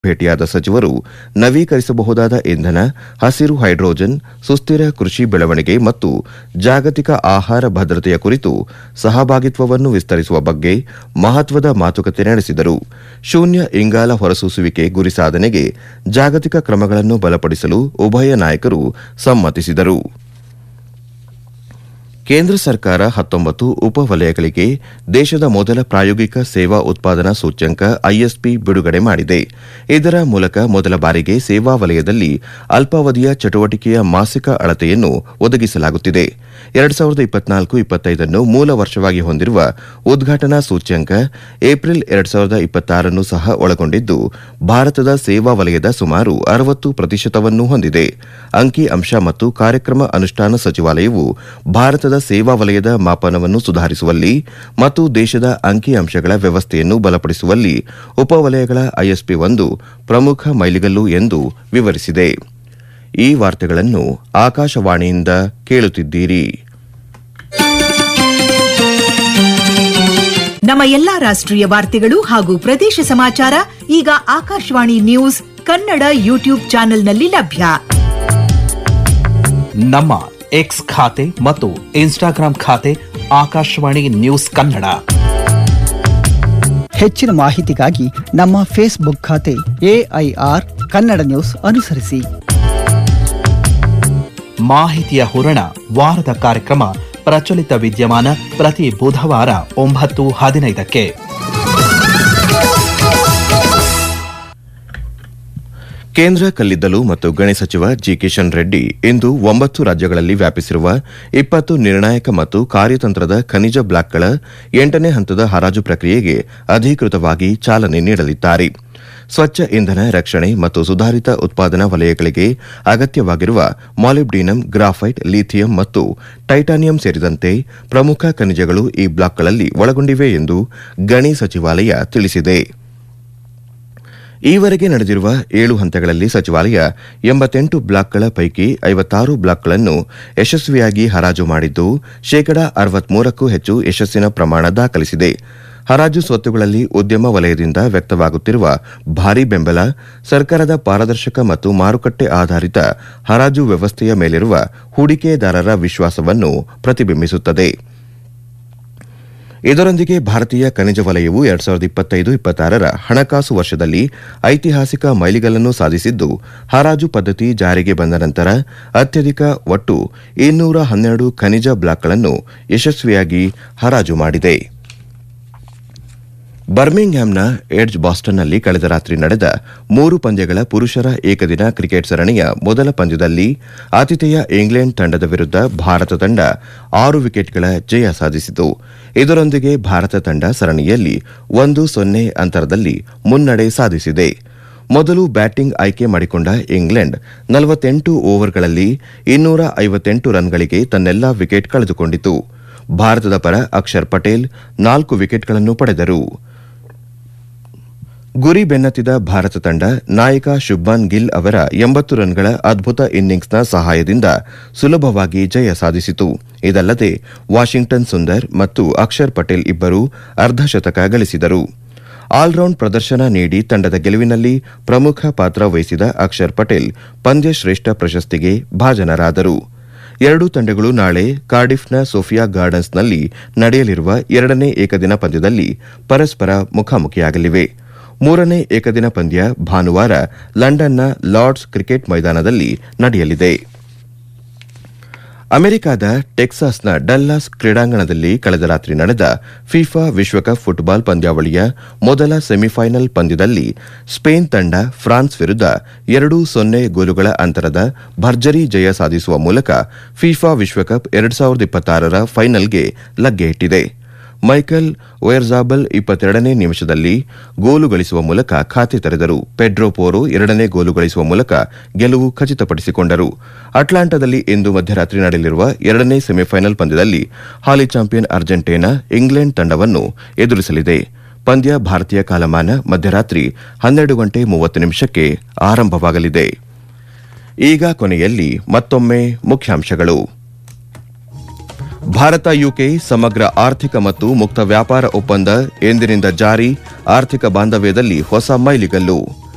ಭೇಟಿಯಾದ ಸಚಿವರು ನವೀಕರಿಸಬಹುದಾದ ಇಂಧನ ಹಸಿರು ಹೈಡ್ರೋಜನ್ ಸುಸ್ಥಿರ ಕೃಷಿ ಬೆಳವಣಿಗೆ ಮತ್ತು ಜಾಗತಿಕ ಆಹಾರ ಭದ್ರತೆಯ ಕುರಿತು ಸಹಭಾಗಿತ್ವವನ್ನು ವಿಸ್ತರಿಸುವ ಬಗ್ಗೆ ಮಹತ್ವದ ಮಾತುಕತೆ ನಡೆಸಿದರು ಶೂನ್ಯ ಇಂಗಾಲ ಹೊರಸೂಸುವಿಕೆ ಗುರಿ ಸಾಧನೆಗೆ ಜಾಗತಿಕ ಕ್ರಮಗಳನ್ನು ಬಲಪಡಿಸಲು ಉಭಯ ನಾಯಕರು ಸಮ್ಮತಿಸಿದರು ಕೇಂದ್ರ ಸರ್ಕಾರ ಹತ್ತೊಂಬತ್ತು ಉಪವಲಯಗಳಿಗೆ ದೇಶದ ಮೊದಲ ಪ್ರಾಯೋಗಿಕ ಸೇವಾ ಉತ್ಪಾದನಾ ಸೂಚ್ಯಂಕ ಐಎಸ್ಪಿ ಬಿಡುಗಡೆ ಮಾಡಿದೆ ಇದರ ಮೂಲಕ ಮೊದಲ ಬಾರಿಗೆ ಸೇವಾ ವಲಯದಲ್ಲಿ ಅಲ್ಪಾವಧಿಯ ಚಟುವಟಿಕೆಯ ಮಾಸಿಕ ಅಳತೆಯನ್ನು ಒದಗಿಸಲಾಗುತ್ತಿದೆ ಎರಡು ಸಾವಿರದ ಇಪ್ಪತ್ನಾಲ್ಕು ಇಪ್ಪತ್ತೈದನ್ನು ಮೂಲ ವರ್ಷವಾಗಿ ಹೊಂದಿರುವ ಉದ್ಘಾಟನಾ ಸೂಚ್ಯಂಕ ಏಪ್ರಿಲ್ ಎರಡು ಸಾವಿರದ ಇಪ್ಪತ್ತಾರನ್ನು ಸಹ ಒಳಗೊಂಡಿದ್ದು ಭಾರತದ ಸೇವಾ ವಲಯದ ಸುಮಾರು ಅರವತ್ತು ಪ್ರತಿಶತವನ್ನು ಹೊಂದಿದೆ ಅಂಕಿ ಅಂಶ ಮತ್ತು ಕಾರ್ಯಕ್ರಮ ಅನುಷ್ಠಾನ ಸಚಿವಾಲಯವು ಭಾರತದ ಸೇವಾ ವಲಯದ ಮಾಪನವನ್ನು ಸುಧಾರಿಸುವಲ್ಲಿ ಮತ್ತು ದೇಶದ ಅಂಕಿ ಅಂಶಗಳ ವ್ಯವಸ್ಥೆಯನ್ನು ಬಲಪಡಿಸುವಲ್ಲಿ ಉಪವಲಯಗಳ ಐಎಸ್ಪಿ ಒಂದು ಪ್ರಮುಖ ಮೈಲಿಗಲ್ಲು ಎಂದು ವಿವರಿಸಿದೆ ಈ ವಾರ್ತೆಗಳನ್ನು ಆಕಾಶವಾಣಿಯಿಂದ ಕೇಳುತ್ತಿದ್ದೀರಿ ನಮ್ಮ ಎಲ್ಲಾ ರಾಷ್ಟ್ರೀಯ ವಾರ್ತೆಗಳು ಹಾಗೂ ಪ್ರದೇಶ ಸಮಾಚಾರ ಈಗ ಆಕಾಶವಾಣಿ ನ್ಯೂಸ್ ಕನ್ನಡ ಯೂಟ್ಯೂಬ್ ಚಾನೆಲ್ನಲ್ಲಿ ಲಭ್ಯ ನಮ್ಮ ಎಕ್ಸ್ ಖಾತೆ ಮತ್ತು ಇನ್ಸ್ಟಾಗ್ರಾಂ ಖಾತೆ ಆಕಾಶವಾಣಿ ನ್ಯೂಸ್ ಕನ್ನಡ ಹೆಚ್ಚಿನ ಮಾಹಿತಿಗಾಗಿ ನಮ್ಮ ಫೇಸ್ಬುಕ್ ಖಾತೆ ಎಐಆರ್ ಕನ್ನಡ ನ್ಯೂಸ್ ಅನುಸರಿಸಿ ಮಾಹಿತಿಯ ಹೂರಣ ವಾರದ ಕಾರ್ಯಕ್ರಮ ಪ್ರಚಲಿತ ವಿದ್ಯಮಾನ ಪ್ರತಿ ಬುಧವಾರ ಒಂಬತ್ತು ಹದಿನೈದಕ್ಕೆ ಕೇಂದ್ರ ಕಲ್ಲಿದ್ದಲು ಮತ್ತು ಗಣಿ ಸಚಿವ ಜಿ ಕಿಶನ್ ರೆಡ್ಡಿ ಇಂದು ಒಂಬತ್ತು ರಾಜ್ಯಗಳಲ್ಲಿ ವ್ಯಾಪಿಸಿರುವ ಇಪ್ಪತ್ತು ನಿರ್ಣಾಯಕ ಮತ್ತು ಕಾರ್ಯತಂತ್ರದ ಖನಿಜ ಬ್ಲಾಕ್ಗಳ ಎಂಟನೇ ಹಂತದ ಹರಾಜು ಪ್ರಕ್ರಿಯೆಗೆ ಅಧಿಕೃತವಾಗಿ ಚಾಲನೆ ನೀಡಲಿದ್ದಾರೆ ಸ್ವಚ್ಛ ಇಂಧನ ರಕ್ಷಣೆ ಮತ್ತು ಸುಧಾರಿತ ಉತ್ಪಾದನಾ ವಲಯಗಳಿಗೆ ಅಗತ್ಯವಾಗಿರುವ ಮಾಲಿಬ್ಡಿನಂ ಗ್ರಾಫೈಟ್ ಲಿಥಿಯಂ ಮತ್ತು ಟೈಟಾನಿಯಂ ಸೇರಿದಂತೆ ಪ್ರಮುಖ ಖನಿಜಗಳು ಈ ಬ್ಲಾಕ್ಗಳಲ್ಲಿ ಒಳಗೊಂಡಿವೆ ಎಂದು ಗಣಿ ಸಚಿವಾಲಯ ತಿಳಿಸಿದೆ ಈವರೆಗೆ ನಡೆದಿರುವ ಏಳು ಹಂತಗಳಲ್ಲಿ ಸಚಿವಾಲಯ ಎಂಬತ್ತೆಂಟು ಬ್ಲಾಕ್ಗಳ ಪೈಕಿ ಐವತ್ತಾರು ಬ್ಲಾಕ್ಗಳನ್ನು ಯಶಸ್ವಿಯಾಗಿ ಹರಾಜು ಮಾಡಿದ್ದು ಶೇಕಡಾ ಅರವತ್ಮೂರಕ್ಕೂ ಹೆಚ್ಚು ಯಶಸ್ಸಿನ ಪ್ರಮಾಣ ದಾಖಲಿಸಿದೆ ಹರಾಜು ಸ್ವತ್ತುಗಳಲ್ಲಿ ಉದ್ಯಮ ವಲಯದಿಂದ ವ್ಯಕ್ತವಾಗುತ್ತಿರುವ ಭಾರೀ ಬೆಂಬಲ ಸರ್ಕಾರದ ಪಾರದರ್ಶಕ ಮತ್ತು ಮಾರುಕಟ್ಟೆ ಆಧಾರಿತ ಹರಾಜು ವ್ಯವಸ್ಥೆಯ ಮೇಲಿರುವ ಹೂಡಿಕೆದಾರರ ವಿಶ್ವಾಸವನ್ನು ಪ್ರತಿಬಿಂಬಿಸುತ್ತದೆ ಇದರೊಂದಿಗೆ ಭಾರತೀಯ ಖನಿಜ ವಲಯವು ಎರಡ್ ಸಾವಿರದ ಇಪ್ಪತ್ತೈದು ಇಪ್ಪತ್ತಾರರ ಹಣಕಾಸು ವರ್ಷದಲ್ಲಿ ಐತಿಹಾಸಿಕ ಮೈಲಿಗಲ್ಲನ್ನು ಸಾಧಿಸಿದ್ದು ಹರಾಜು ಪದ್ಧತಿ ಜಾರಿಗೆ ಬಂದ ನಂತರ ಅತ್ಯಧಿಕ ಒಟ್ಟು ಇನ್ನೂರ ಹನ್ನೆರಡು ಖನಿಜ ಬ್ಲಾಕ್ಗಳನ್ನು ಯಶಸ್ವಿಯಾಗಿ ಹರಾಜು ಮಾಡಿದೆ ಬರ್ಮಿಂಗ್ಹ್ಯಾಮ್ನ ಎಡ್ಜ್ ಬಾಸ್ಟನ್ನಲ್ಲಿ ಕಳೆದ ರಾತ್ರಿ ನಡೆದ ಮೂರು ಪಂದ್ಯಗಳ ಪುರುಷರ ಏಕದಿನ ಕ್ರಿಕೆಟ್ ಸರಣಿಯ ಮೊದಲ ಪಂದ್ಯದಲ್ಲಿ ಆತಿಥೇಯ ಇಂಗ್ಲೆಂಡ್ ತಂಡದ ವಿರುದ್ಧ ಭಾರತ ತಂಡ ಆರು ವಿಕೆಟ್ಗಳ ಜಯ ಸಾಧಿಸಿತು ಇದರೊಂದಿಗೆ ಭಾರತ ತಂಡ ಸರಣಿಯಲ್ಲಿ ಒಂದು ಸೊನ್ನೆ ಅಂತರದಲ್ಲಿ ಮುನ್ನಡೆ ಸಾಧಿಸಿದೆ ಮೊದಲು ಬ್ಯಾಟಿಂಗ್ ಆಯ್ಕೆ ಮಾಡಿಕೊಂಡ ಇಂಗ್ಲೆಂಡ್ ನಲವತ್ತೆಂಟು ಓವರ್ಗಳಲ್ಲಿ ಇನ್ನೂರ ಐವತ್ತೆಂಟು ರನ್ಗಳಿಗೆ ತನ್ನೆಲ್ಲಾ ವಿಕೆಟ್ ಕಳೆದುಕೊಂಡಿತು ಭಾರತದ ಪರ ಅಕ್ಷರ್ ಪಟೇಲ್ ನಾಲ್ಕು ವಿಕೆಟ್ಗಳನ್ನು ಪಡೆದರು ಗುರಿ ಬೆನ್ನತ್ತಿದ ಭಾರತ ತಂಡ ನಾಯಕ ಶುಭ್ಮನ್ ಗಿಲ್ ಅವರ ಎಂಬತ್ತು ರನ್ಗಳ ಅದ್ಭುತ ಇನ್ನಿಂಗ್ಸ್ನ ಸಹಾಯದಿಂದ ಸುಲಭವಾಗಿ ಜಯ ಸಾಧಿಸಿತು ಇದಲ್ಲದೆ ವಾಷಿಂಗ್ಟನ್ ಸುಂದರ್ ಮತ್ತು ಅಕ್ಷರ್ ಪಟೇಲ್ ಇಬ್ಬರು ಅರ್ಧಶತಕ ಗಳಿಸಿದರು ಆಲ್ರೌಂಡ್ ಪ್ರದರ್ಶನ ನೀಡಿ ತಂಡದ ಗೆಲುವಿನಲ್ಲಿ ಪ್ರಮುಖ ಪಾತ್ರ ವಹಿಸಿದ ಅಕ್ಷರ್ ಪಟೇಲ್ ಪಂದ್ಯಶ್ರೇಷ್ಠ ಪ್ರಶಸ್ತಿಗೆ ಭಾಜನರಾದರು ಎರಡೂ ತಂಡಗಳು ನಾಳೆ ಕಾರ್ಡಿಫ್ನ ಸೋಫಿಯಾ ಗಾರ್ಡನ್ಸ್ನಲ್ಲಿ ನಡೆಯಲಿರುವ ಎರಡನೇ ಏಕದಿನ ಪಂದ್ಯದಲ್ಲಿ ಪರಸ್ಪರ ಮುಖಾಮುಖಿಯಾಗಲಿವೆ ಮೂರನೇ ಏಕದಿನ ಪಂದ್ಯ ಭಾನುವಾರ ಲಂಡನ್ನ ಲಾರ್ಡ್ಸ್ ಕ್ರಿಕೆಟ್ ಮೈದಾನದಲ್ಲಿ ನಡೆಯಲಿದೆ ಅಮೆರಿಕದ ಟೆಕ್ಸಾಸ್ನ ಡಲ್ಲಾಸ್ ಕ್ರೀಡಾಂಗಣದಲ್ಲಿ ಕಳೆದ ರಾತ್ರಿ ನಡೆದ ಫಿಫಾ ವಿಶ್ವಕಪ್ ಫುಟ್ಬಾಲ್ ಪಂದ್ಯಾವಳಿಯ ಮೊದಲ ಸೆಮಿಫೈನಲ್ ಪಂದ್ಯದಲ್ಲಿ ಸ್ಪೇನ್ ತಂಡ ಫ್ರಾನ್ಸ್ ವಿರುದ್ಧ ಎರಡು ಸೊನ್ನೆ ಗೋಲುಗಳ ಅಂತರದ ಭರ್ಜರಿ ಜಯ ಸಾಧಿಸುವ ಮೂಲಕ ಫಿಫಾ ವಿಶ್ವಕಪ್ ಎರಡು ಸಾವಿರದ ಇಪ್ಪತ್ತಾರರ ಫೈನಲ್ಗೆ ಲಗ್ಗೆ ಇಟ್ಟಿದೆ ಮೈಕಲ್ ವೆರ್ಜಾಬಲ್ ಇಪ್ಪತ್ತೆರಡನೇ ನಿಮಿಷದಲ್ಲಿ ಗೋಲು ಗಳಿಸುವ ಮೂಲಕ ಖಾತೆ ತೆರೆದರು ಪೆಡ್ರೋ ಪೋರೋ ಎರಡನೇ ಗೋಲು ಗಳಿಸುವ ಮೂಲಕ ಗೆಲುವು ಖಚಿತಪಡಿಸಿಕೊಂಡರು ಅಟ್ಲಾಂಟಾದಲ್ಲಿ ಇಂದು ಮಧ್ಯರಾತ್ರಿ ನಡೆಯಲಿರುವ ಎರಡನೇ ಸೆಮಿಫೈನಲ್ ಪಂದ್ಯದಲ್ಲಿ ಹಾಲಿ ಚಾಂಪಿಯನ್ ಅರ್ಜೆಂಟೀನಾ ಇಂಗ್ಲೆಂಡ್ ತಂಡವನ್ನು ಎದುರಿಸಲಿದೆ ಪಂದ್ಯ ಭಾರತೀಯ ಕಾಲಮಾನ ಮಧ್ಯರಾತ್ರಿ ಹನ್ನೆರಡು ಗಂಟೆ ಮೂವತ್ತು ನಿಮಿಷಕ್ಕೆ ಆರಂಭವಾಗಲಿದೆ ಈಗ ಕೊನೆಯಲ್ಲಿ ಮತ್ತೊಮ್ಮೆ ಮುಖ್ಯಾಂಶಗಳು ಭಾರತ ಯುಕೆ ಸಮಗ್ರ ಆರ್ಥಿಕ ಮತ್ತು ಮುಕ್ತ ವ್ಯಾಪಾರ ಒಪ್ಪಂದ ಎಂದಿನಿಂದ ಜಾರಿ ಆರ್ಥಿಕ ಬಾಂಧವ್ಯದಲ್ಲಿ ಹೊಸ ಮೈಲಿಗಲ್ಲು